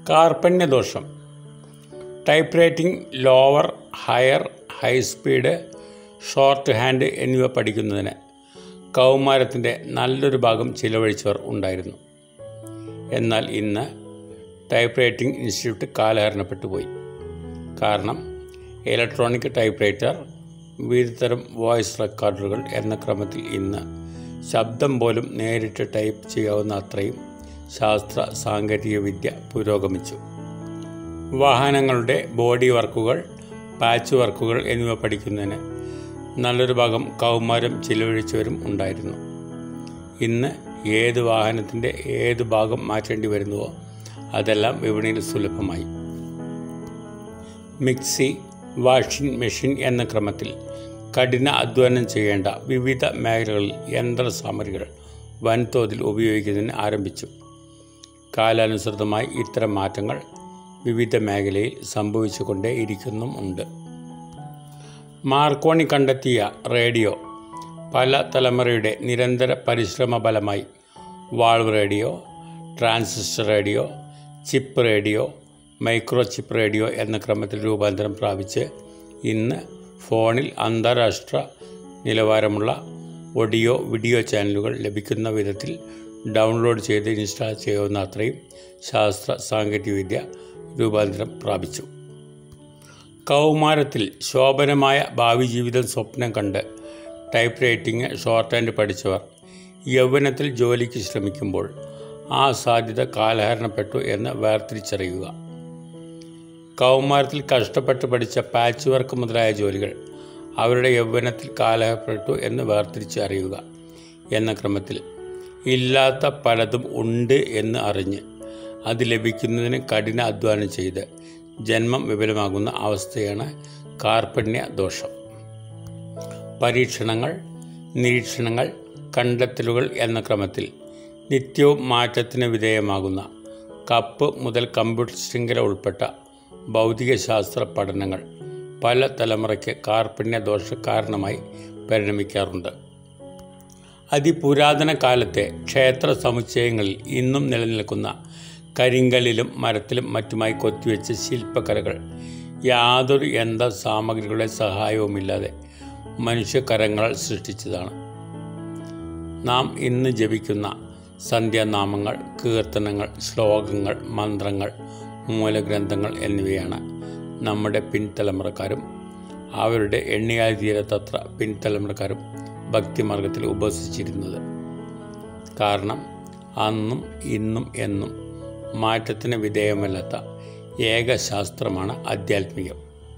കാർപ്പണ്യദോഷം typewriting lower higher high speed shorthand എന്നിവ പഠിക്കുന്നതിന് കൗമാരത്തിൻ്റെ നല്ലൊരു ഭാഗം ചിലവഴിച്ചവർ ഉണ്ടായിരുന്നു എന്നാൽ ഇന്ന് ടൈപ്പ് റൈറ്റിംഗ് ഇൻസ്റ്റിറ്റ്യൂട്ട് കാലഹരണപ്പെട്ടു പോയി കാരണം ഇലക്ട്രോണിക് ടൈപ്പ് റൈറ്റർ വിവിധതരം വോയിസ് റെക്കോർഡറുകൾ എന്ന ക്രമത്തിൽ ഇന്ന് ശബ്ദം പോലും നേരിട്ട് ടൈപ്പ് ചെയ്യാവുന്ന അത്രയും ശാസ്ത്ര സാങ്കേതിക വിദ്യ പുരോഗമിച്ചു വാഹനങ്ങളുടെ ബോഡി വർക്കുകൾ പാച്ച് വർക്കുകൾ എന്നിവ പഠിക്കുന്നതിന് നല്ലൊരു ഭാഗം കൗമാരം ചിലവഴിച്ചവരും ഉണ്ടായിരുന്നു ഇന്ന് ഏത് വാഹനത്തിൻ്റെ ഏത് ഭാഗം മാറ്റേണ്ടി വരുന്നുവോ അതെല്ലാം വിപണിയിൽ സുലഭമായി മിക്സി വാഷിംഗ് മെഷീൻ എന്ന ക്രമത്തിൽ കഠിന അധ്വാനം ചെയ്യേണ്ട വിവിധ മേഖലകളിൽ യന്ത്ര സാമഗ്രികൾ വൻതോതിൽ ഉപയോഗിക്കുന്നതിന് ആരംഭിച്ചു കാലാനുസൃതമായി ഇത്തരം മാറ്റങ്ങൾ വിവിധ മേഖലയിൽ സംഭവിച്ചുകൊണ്ടേ ഇരിക്കുന്നുമുണ്ട് മാർക്കോണി കണ്ടെത്തിയ റേഡിയോ പല തലമുറയുടെ നിരന്തര പരിശ്രമ ഫലമായി valve radio transistor radio chip radio micro chip radio എന്ന ക്രമത്തിൽ രൂപാന്തരം പ്രാപിച്ച് ഇന്ന് ഫോണിൽ അന്താരാഷ്ട്ര നിലവാരമുള്ള ഓഡിയോ വീഡിയോ ചാനലുകൾ ലഭിക്കുന്ന വിധത്തിൽ ഡൗൺലോഡ് ചെയ്ത് ഇൻസ്റ്റാൾ ചെയ്യാവുന്ന അത്രയും ശാസ്ത്ര സാങ്കേതികവിദ്യ രൂപാന്തരം പ്രാപിച്ചു കൗമാരത്തിൽ ശോഭനമായ ഭാവി ജീവിതം സ്വപ്നം കണ്ട് ടൈപ്പ് റൈറ്റിംഗ് ഷോർട്ട് ഹാൻഡ് പഠിച്ചവർ യൗവനത്തിൽ ജോലിക്ക് ശ്രമിക്കുമ്പോൾ ആ സാധ്യത കാലഹരണപ്പെട്ടു എന്ന് വേർതിരിച്ചറിയുക കൗമാരത്തിൽ കഷ്ടപ്പെട്ട് പഠിച്ച പാച്ച് വർക്ക് മുതലായ ജോലികൾ അവരുടെ യൗവനത്തിൽ കാലഹരണപ്പെട്ടു എന്ന് വേർതിരിച്ച് അറിയുക എന്ന ക്രമത്തിൽ ഇല്ലാത്ത പലതും ഉണ്ട് എന്ന് അറിഞ്ഞ് അത് ലഭിക്കുന്നതിന് കഠിന അധ്വാനം ചെയ്ത് ജന്മം വിപുലമാകുന്ന അവസ്ഥയാണ് കാർപ്പണ്യ ദോഷം പരീക്ഷണങ്ങൾ നിരീക്ഷണങ്ങൾ കണ്ടെത്തലുകൾ എന്ന ക്രമത്തിൽ നിത്യവും മാറ്റത്തിന് വിധേയമാകുന്ന കപ്പ് മുതൽ കമ്പ്യൂട്ടർ ശൃംഖല ഉൾപ്പെട്ട ഭൗതികശാസ്ത്ര പഠനങ്ങൾ പല തലമുറയ്ക്ക് കാർപ്പണ്യ ദോഷ കാരണമായി പരിണമിക്കാറുണ്ട് അതിപുരാതന കാലത്തെ ക്ഷേത്ര സമുച്ചയങ്ങളിൽ ഇന്നും നിലനിൽക്കുന്ന കരിങ്കല്ലിലും മരത്തിലും മറ്റുമായി കൊത്തിവെച്ച ശില്പകലകൾ യാതൊരു യന്ത്ര സാമഗ്രികളുടെ സഹായവുമില്ലാതെ മനുഷ്യകരങ്ങളാൽ സൃഷ്ടിച്ചതാണ് നാം ഇന്ന് ജപിക്കുന്ന സന്ധ്യാനാമങ്ങൾ കീർത്തനങ്ങൾ ശ്ലോകങ്ങൾ മന്ത്രങ്ങൾ മൂലഗ്രന്ഥങ്ങൾ എന്നിവയാണ് നമ്മുടെ പിൻതലമുറക്കാരും അവരുടെ എണ്ണിയാൽ തീരത്തത്ര പിൻതലമുറക്കാരും ഭക്തിമാർഗത്തിൽ ഉപസിച്ചിരുന്നത് കാരണം അന്നും ഇന്നും എന്നും മാറ്റത്തിന് വിധേയമല്ലാത്ത ഏക ശാസ്ത്രമാണ് ആധ്യാത്മികം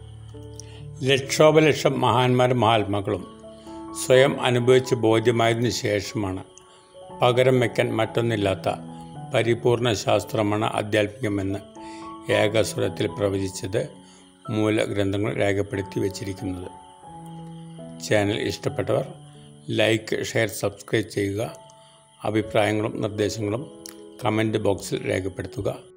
ലക്ഷോപലക്ഷം മഹാന്മാരും മഹാത്മാക്കളും സ്വയം അനുഭവിച്ച് ബോധ്യമായതിനു ശേഷമാണ് പകരം വയ്ക്കാൻ മറ്റൊന്നില്ലാത്ത പരിപൂർണ ശാസ്ത്രമാണ് ആധ്യാത്മികമെന്ന് ഏകസ്വരത്തിൽ പ്രവചിച്ചത് മൂലഗ്രന്ഥങ്ങൾ രേഖപ്പെടുത്തി വച്ചിരിക്കുന്നത് ചാനൽ ഇഷ്ടപ്പെട്ടവർ ലൈക്ക് ഷെയർ സബ്സ്ക്രൈബ് ചെയ്യുക അഭിപ്രായങ്ങളും നിർദ്ദേശങ്ങളും കമൻറ്റ് ബോക്സിൽ രേഖപ്പെടുത്തുക